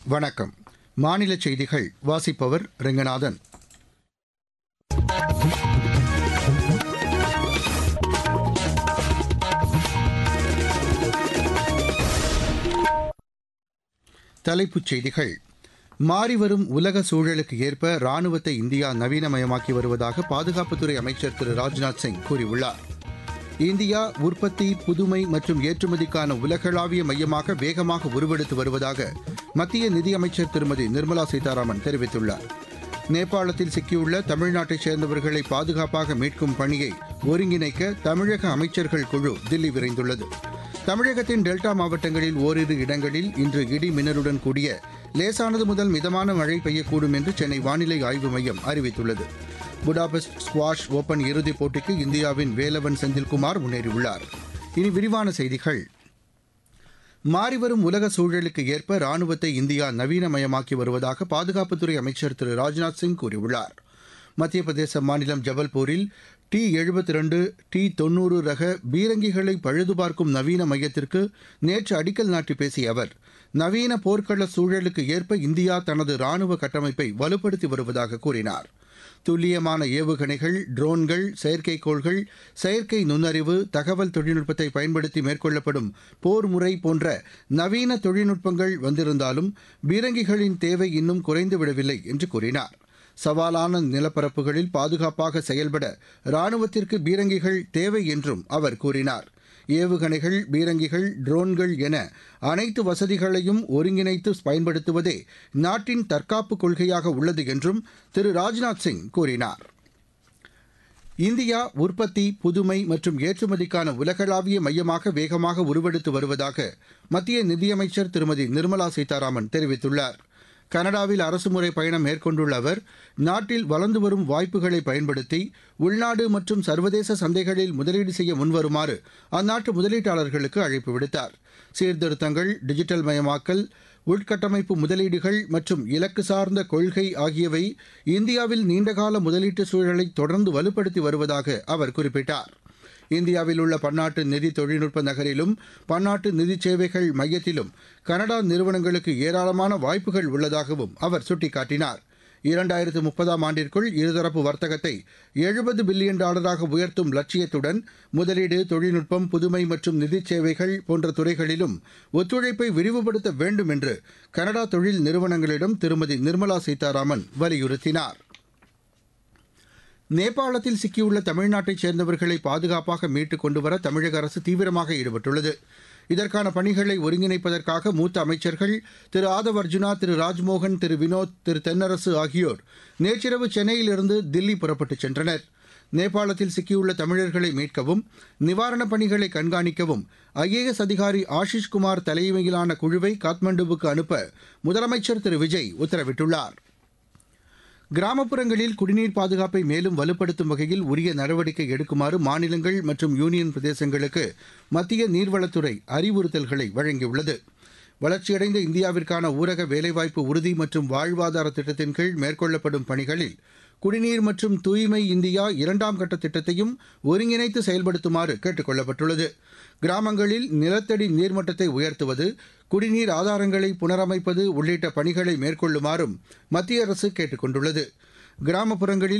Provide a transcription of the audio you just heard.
வணக்கம் மாநில செய்திகள் வாசிப்பவர் ரெங்கநாதன் தலைப்புச் செய்திகள் மாறிவரும் உலக சூழலுக்கு ஏற்ப ராணுவத்தை இந்தியா நவீனமயமாக்கி வருவதாக பாதுகாப்புத்துறை அமைச்சர் திரு ராஜ்நாத் சிங் கூறியுள்ளார் இந்தியா உற்பத்தி புதுமை மற்றும் ஏற்றுமதிக்கான உலகளாவிய மையமாக வேகமாக உருவெடுத்து வருவதாக மத்திய நிதியமைச்சர் திருமதி நிர்மலா சீதாராமன் தெரிவித்துள்ளார் நேபாளத்தில் சிக்கியுள்ள தமிழ்நாட்டைச் சேர்ந்தவர்களை பாதுகாப்பாக மீட்கும் பணியை ஒருங்கிணைக்க தமிழக அமைச்சர்கள் குழு தில்லி விரைந்துள்ளது தமிழகத்தின் டெல்டா மாவட்டங்களில் ஓரிரு இடங்களில் இன்று இடி மின்னலுடன் கூடிய லேசானது முதல் மிதமான மழை பெய்யக்கூடும் என்று சென்னை வானிலை ஆய்வு மையம் அறிவித்துள்ளது புடாபெஸ்ட் ஸ்குவாஷ் ஓபன் இறுதிப் போட்டிக்கு இந்தியாவின் வேலவன் செந்தில்குமார் முன்னேறியுள்ளார் இனி விரிவான செய்திகள் மாறிவரும் உலக சூழலுக்கு ஏற்ப ராணுவத்தை இந்தியா நவீனமயமாக்கி வருவதாக பாதுகாப்புத்துறை அமைச்சர் திரு ராஜ்நாத் சிங் கூறியுள்ளார் மத்திய பிரதேச மாநிலம் ஜபல்பூரில் டி எழுபத்தி ரெண்டு டி தொன்னூறு ரக பீரங்கிகளை பழுதுபார்க்கும் நவீன மையத்திற்கு நேற்று அடிக்கல் நாட்டி பேசிய அவர் நவீன போர்க்கள சூழலுக்கு ஏற்ப இந்தியா தனது ராணுவ கட்டமைப்பை வலுப்படுத்தி வருவதாக கூறினார் துல்லியமான ஏவுகணைகள் ட்ரோன்கள் செயற்கைக்கோள்கள் செயற்கை நுண்ணறிவு தகவல் தொழில்நுட்பத்தை பயன்படுத்தி மேற்கொள்ளப்படும் போர் முறை போன்ற நவீன தொழில்நுட்பங்கள் வந்திருந்தாலும் பீரங்கிகளின் தேவை இன்னும் குறைந்துவிடவில்லை என்று கூறினார் சவாலான நிலப்பரப்புகளில் பாதுகாப்பாக செயல்பட ராணுவத்திற்கு பீரங்கிகள் தேவை என்றும் அவர் கூறினார் ஏவுகணைகள் பீரங்கிகள் ட்ரோன்கள் என அனைத்து வசதிகளையும் ஒருங்கிணைத்து பயன்படுத்துவதே நாட்டின் தற்காப்பு கொள்கையாக உள்ளது என்றும் திரு ராஜ்நாத் சிங் கூறினார் இந்தியா உற்பத்தி புதுமை மற்றும் ஏற்றுமதிக்கான உலகளாவிய மையமாக வேகமாக உருவெடுத்து வருவதாக மத்திய நிதியமைச்சர் திருமதி நிர்மலா சீதாராமன் தெரிவித்துள்ளார் கனடாவில் அரசுமுறை பயணம் மேற்கொண்டுள்ள அவர் நாட்டில் வளர்ந்து வரும் வாய்ப்புகளை பயன்படுத்தி உள்நாடு மற்றும் சர்வதேச சந்தைகளில் முதலீடு செய்ய முன்வருமாறு அந்நாட்டு முதலீட்டாளர்களுக்கு அழைப்பு விடுத்தார் சீர்திருத்தங்கள் டிஜிட்டல் மயமாக்கல் உள்கட்டமைப்பு முதலீடுகள் மற்றும் இலக்கு சார்ந்த கொள்கை ஆகியவை இந்தியாவில் நீண்டகால முதலீட்டு சூழலை தொடர்ந்து வலுப்படுத்தி வருவதாக அவர் குறிப்பிட்டார் இந்தியாவில் உள்ள பன்னாட்டு நிதி தொழில்நுட்ப நகரிலும் பன்னாட்டு நிதி சேவைகள் மையத்திலும் கனடா நிறுவனங்களுக்கு ஏராளமான வாய்ப்புகள் உள்ளதாகவும் அவர் சுட்டிக்காட்டினார் இரண்டாயிரத்து முப்பதாம் ஆண்டிற்குள் இருதரப்பு வர்த்தகத்தை எழுபது பில்லியன் டாலராக உயர்த்தும் லட்சியத்துடன் முதலீடு தொழில்நுட்பம் புதுமை மற்றும் நிதி சேவைகள் போன்ற துறைகளிலும் ஒத்துழைப்பை விரிவுபடுத்த வேண்டும் என்று கனடா தொழில் நிறுவனங்களிடம் திருமதி நிர்மலா சீதாராமன் வலியுறுத்தினார் நேபாளத்தில் சிக்கியுள்ள தமிழ்நாட்டைச் சேர்ந்தவர்களை பாதுகாப்பாக மீட்டுக் கொண்டுவர தமிழக அரசு தீவிரமாக ஈடுபட்டுள்ளது இதற்கான பணிகளை ஒருங்கிணைப்பதற்காக மூத்த அமைச்சர்கள் திரு ஆதவ் அர்ஜுனா திரு ராஜ்மோகன் திரு வினோத் திரு தென்னரசு ஆகியோர் நேற்றிரவு சென்னையிலிருந்து தில்லி புறப்பட்டுச் சென்றனர் நேபாளத்தில் சிக்கியுள்ள தமிழர்களை மீட்கவும் நிவாரணப் பணிகளை கண்காணிக்கவும் ஐஏஎஸ் அதிகாரி ஆஷிஷ் குமார் தலைமையிலான குழுவை காத்மண்டுவுக்கு அனுப்ப முதலமைச்சர் திரு விஜய் உத்தரவிட்டுள்ளார் கிராமப்புறங்களில் குடிநீர் பாதுகாப்பை மேலும் வலுப்படுத்தும் வகையில் உரிய நடவடிக்கை எடுக்குமாறு மாநிலங்கள் மற்றும் யூனியன் பிரதேசங்களுக்கு மத்திய நீர்வளத்துறை அறிவுறுத்தல்களை வழங்கியுள்ளது வளர்ச்சியடைந்த இந்தியாவிற்கான ஊரக வேலைவாய்ப்பு உறுதி மற்றும் வாழ்வாதார திட்டத்தின் கீழ் மேற்கொள்ளப்படும் பணிகளில் குடிநீர் மற்றும் தூய்மை இந்தியா இரண்டாம் கட்ட திட்டத்தையும் ஒருங்கிணைத்து செயல்படுத்துமாறு கேட்டுக் கொள்ளப்பட்டுள்ளது கிராமங்களில் நிலத்தடி நீர்மட்டத்தை உயர்த்துவது குடிநீர் ஆதாரங்களை புனரமைப்பது உள்ளிட்ட பணிகளை மேற்கொள்ளுமாறும் மத்திய அரசு கேட்டுக் கொண்டுள்ளது கிராமப்புறங்களில்